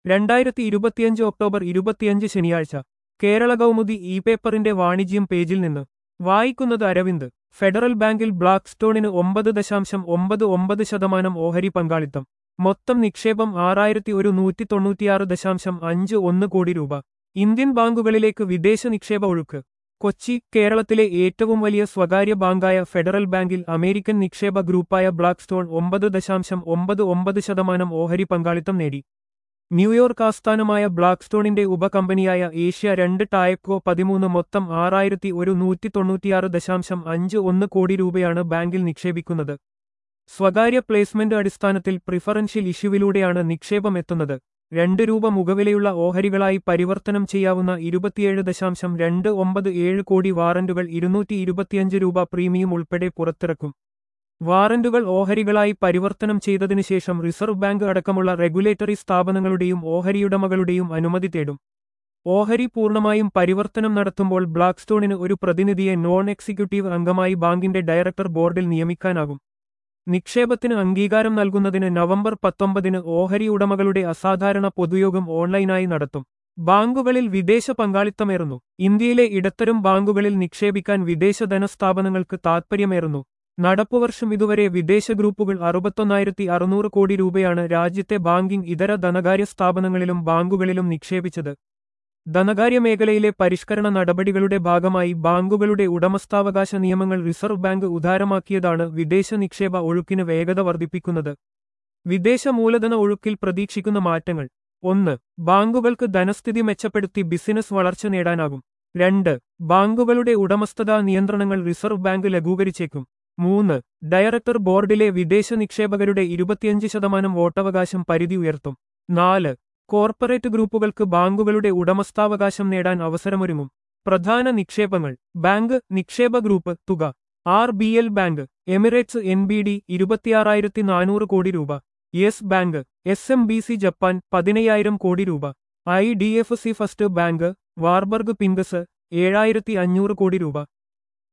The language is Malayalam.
രണ്ടായിരത്തി ഇരുപത്തിയഞ്ച് ഒക്ടോബർ ഇരുപത്തിയഞ്ച് ശനിയാഴ്ച കേരള കൗമുദി ഇ പേപ്പറിന്റെ വാണിജ്യം പേജിൽ നിന്ന് വായിക്കുന്നത് അരവിന്ദ് ഫെഡറൽ ബാങ്കിൽ ബ്ലാക്ക് സ്റ്റോണിന് ഒമ്പത് ദശാംശം ഒമ്പത് ഒമ്പത് ശതമാനം ഓഹരി പങ്കാളിത്തം മൊത്തം നിക്ഷേപം ആറായിരത്തി ഒരു നൂറ്റി തൊണ്ണൂറ്റിയാറ് ദശാംശം അഞ്ച് ഒന്ന് കോടി രൂപ ഇന്ത്യൻ ബാങ്കുകളിലേക്ക് വിദേശ നിക്ഷേപ ഒഴുക്ക് കൊച്ചി കേരളത്തിലെ ഏറ്റവും വലിയ സ്വകാര്യ ബാങ്കായ ഫെഡറൽ ബാങ്കിൽ അമേരിക്കൻ നിക്ഷേപ ഗ്രൂപ്പായ ബ്ലാക്ക് സ്റ്റോൺ ഒമ്പത് ദശാംശം ഒമ്പത് ഒമ്പത് ശതമാനം ഓഹരി പങ്കാളിത്തം നേടി ന്യൂയോർക്ക് ആസ്ഥാനമായ ബ്ലാക്ക് സ്റ്റോണിന്റെ ഉപകമ്പനിയായ ഏഷ്യ രണ്ട് ടായക്കോ പതിമൂന്ന് മൊത്തം ആറായിരത്തി ഒരു നൂറ്റി തൊണ്ണൂറ്റിയാറ് ദശാംശം അഞ്ച് ഒന്ന് കോടി രൂപയാണ് ബാങ്കിൽ നിക്ഷേപിക്കുന്നത് സ്വകാര്യ പ്ലേസ്മെന്റ് അടിസ്ഥാനത്തിൽ പ്രിഫറൻഷ്യൽ ഇഷ്യൂവിലൂടെയാണ് നിക്ഷേപം എത്തുന്നത് രണ്ട് രൂപ മുഖവിലയുള്ള ഓഹരികളായി പരിവർത്തനം ചെയ്യാവുന്ന ഇരുപത്തിയേഴ് ദശാംശം രണ്ട് ഒമ്പത് ഏഴ് കോടി വാറന്റുകൾ ഇരുന്നൂറ്റി ഇരുപത്തിയഞ്ച് രൂപ പ്രീമിയം ഉൾപ്പെടെ പുറത്തിറക്കും വാറന്റുകൾ ഓഹരികളായി പരിവർത്തനം ചെയ്തതിനു ശേഷം റിസർവ് ബാങ്ക് അടക്കമുള്ള റെഗുലേറ്ററി സ്ഥാപനങ്ങളുടെയും ഓഹരിയുടമകളുടെയും അനുമതി തേടും ഓഹരി പൂർണ്ണമായും പരിവർത്തനം നടത്തുമ്പോൾ ബ്ലാക്ക് സ്റ്റോണിന് ഒരു പ്രതിനിധിയെ നോൺ എക്സിക്യൂട്ടീവ് അംഗമായി ബാങ്കിന്റെ ഡയറക്ടർ ബോർഡിൽ നിയമിക്കാനാകും നിക്ഷേപത്തിന് അംഗീകാരം നൽകുന്നതിന് നവംബർ പത്തൊമ്പതിന് ഓഹരി ഉടമകളുടെ അസാധാരണ പൊതുയോഗം ഓൺലൈനായി നടത്തും ബാങ്കുകളിൽ വിദേശ പങ്കാളിത്തമേറുന്നു ഇന്ത്യയിലെ ഇടത്തരം ബാങ്കുകളിൽ നിക്ഷേപിക്കാൻ വിദേശ ധനസ്ഥാപനങ്ങൾക്ക് താൽപ്പര്യമേറുന്നു നടപ്പുവർഷം ഇതുവരെ വിദേശ ഗ്രൂപ്പുകൾ അറുപത്തൊന്നായിരത്തി അറുന്നൂറ് കോടി രൂപയാണ് രാജ്യത്തെ ബാങ്കിംഗ് ഇതര ധനകാര്യ സ്ഥാപനങ്ങളിലും ബാങ്കുകളിലും നിക്ഷേപിച്ചത് ധനകാര്യ മേഖലയിലെ പരിഷ്കരണ നടപടികളുടെ ഭാഗമായി ബാങ്കുകളുടെ ഉടമസ്ഥാവകാശ നിയമങ്ങൾ റിസർവ് ബാങ്ക് ഉദാരമാക്കിയതാണ് വിദേശ നിക്ഷേപ ഒഴുക്കിന് വേഗത വർദ്ധിപ്പിക്കുന്നത് വിദേശ മൂലധന ഒഴുക്കിൽ പ്രതീക്ഷിക്കുന്ന മാറ്റങ്ങൾ ഒന്ന് ബാങ്കുകൾക്ക് ധനസ്ഥിതി മെച്ചപ്പെടുത്തി ബിസിനസ് വളർച്ച നേടാനാകും രണ്ട് ബാങ്കുകളുടെ ഉടമസ്ഥതാ നിയന്ത്രണങ്ങൾ റിസർവ് ബാങ്ക് ലഘൂകരിച്ചേക്കും മൂന്ന് ഡയറക്ടർ ബോർഡിലെ വിദേശ നിക്ഷേപകരുടെ ഇരുപത്തിയഞ്ച് ശതമാനം വോട്ടവകാശം പരിധി ഉയർത്തും നാല് കോർപ്പറേറ്റ് ഗ്രൂപ്പുകൾക്ക് ബാങ്കുകളുടെ ഉടമസ്ഥാവകാശം നേടാൻ അവസരമൊരുങ്ങും പ്രധാന നിക്ഷേപങ്ങൾ ബാങ്ക് നിക്ഷേപ ഗ്രൂപ്പ് തുക R B L bank Emirates N B D ഇരുപത്തിയാറായിരത്തി നാനൂറ് കോടി രൂപ yes bank S M B C Japan പതിനയ്യായിരം കോടി രൂപ I D F C first bank Warburg Pincus ഏഴായിരത്തി അഞ്ഞൂറ് കോടി രൂപ